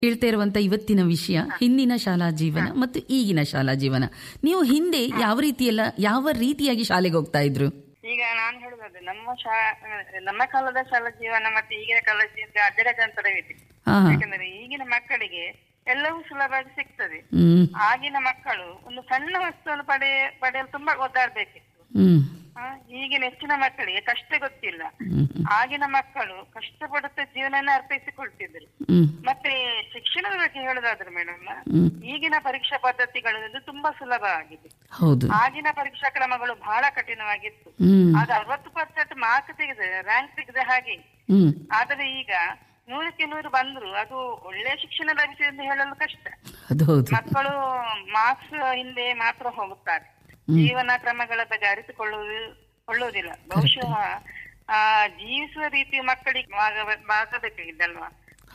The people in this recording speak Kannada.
ಹೇಳ್ತಾ ಇರುವಂತ ಇವತ್ತಿನ ವಿಷಯ ಹಿಂದಿನ ಶಾಲಾ ಜೀವನ ಮತ್ತು ಈಗಿನ ಶಾಲಾ ಜೀವನ ನೀವು ಹಿಂದೆ ಯಾವ ರೀತಿಯೆಲ್ಲ ಯಾವ ರೀತಿಯಾಗಿ ಶಾಲೆಗೆ ಹೋಗ್ತಾ ಇದ್ರು ಈಗ ನಾನು ಹೇಳುದು ನಮ್ಮ ಶಾ ನಮ್ಮ ಕಾಲದ ಶಾಲಾ ಜೀವನ ಮತ್ತೆ ಈಗಿನ ಕಾಲದ ಜೀವನ ಅಜಗಜಾಂತರವಿದೆ ಹಾ ಹಾ ಯಾಕಂದ್ರೆ ಈಗಿನ ಮಕ್ಕಳಿಗೆ ಎಲ್ಲವೂ ಸುಲಭವಾಗಿ ಸಿಗ್ತದೆ ಹ್ಮ್ ಆಗಿನ ಮಕ್ಕಳು ಒಂದು ಸಣ್ಣ ವಸ್ತುವನ್ನು ಪಡೆಯ ಪಡೆಯಲು ತುಂಬಾ ಒದ್ದಾಡ್ಬೇಕಿತ್ತು ಹ್ಮ್ ಆ, ಈಗಿನ ಹೆಚ್ಚಿನ ಮಕ್ಕಳಿಗೆ ಕಷ್ಟ ಗೊತ್ತಿಲ್ಲ ಹ್ಮ್ ಆಗಿನ ಮಕ್ಕಳು ಕಷ್ಟಪಡುತ್ತಾ ಜೀವನನ ಅರ್ಪಿಸಿಕೊಳ್ತಿದ್ರು ಹ್ಮ್ ಮತ್ತೆ ಶಿಕ್ಷಣದ ಬಗ್ಗೆ ಹೇಳುದಾದ್ರೆ ಮೇಡಮ್ ಹ್ಮ್ ಈಗಿನ ಪರೀಕ್ಷಾ ಪದ್ಧತಿಗಳು ತುಂಬಾ ಸುಲಭ ಆಗಿದೆ ಹೌದು ಆಗಿನ ಪರೀಕ್ಷಾ ಕ್ರಮಗಳು ಬಹಳ ಕಠಿಣವಾಗಿತ್ತು ಹ್ಮ್ ಆಗ ಅರವತ್ತು ಪರ್ಸೆಂಟ್ ಮಾರ್ಕ್ ತೆಗೆದ ರ್ಯಾಂಕ್ ತೆಗೆದ ಹಾಗೆ ಹ್ಮ್ ಆದರೆ ಈಗ ನೂರಕ್ಕೆ ನೂರು ಬಂದ್ರು ಅದು ಒಳ್ಳೆ ಶಿಕ್ಷಣ ಲಭಿಸಿದೆ ಎಂದು ಹೇಳಲು ಕಷ್ಟ ಅದು ಹೌದು ಮಕ್ಕಳು ಮಾರ್ಕ್ಸ್ ಹಿಂದೆ ಮಾತ್ರ ಹೋಗುತ್ತಾರೆ ಜೀವನ ಕ್ರಮಗಳ ಬಗ್ಗೆ ಅರಿತುಕೊಳ್ಳುವುದು ಕೊಳ್ಳುವುದಿಲ್ಲ ಬಹುಶಃ ಆ ಜೀವಿಸುವ ರೀತಿ ಮಕ್ಕಳಿಗೆ ಆಗ- ಆಗಬೇಕಾಗಿದ್ದಲ್ವಾ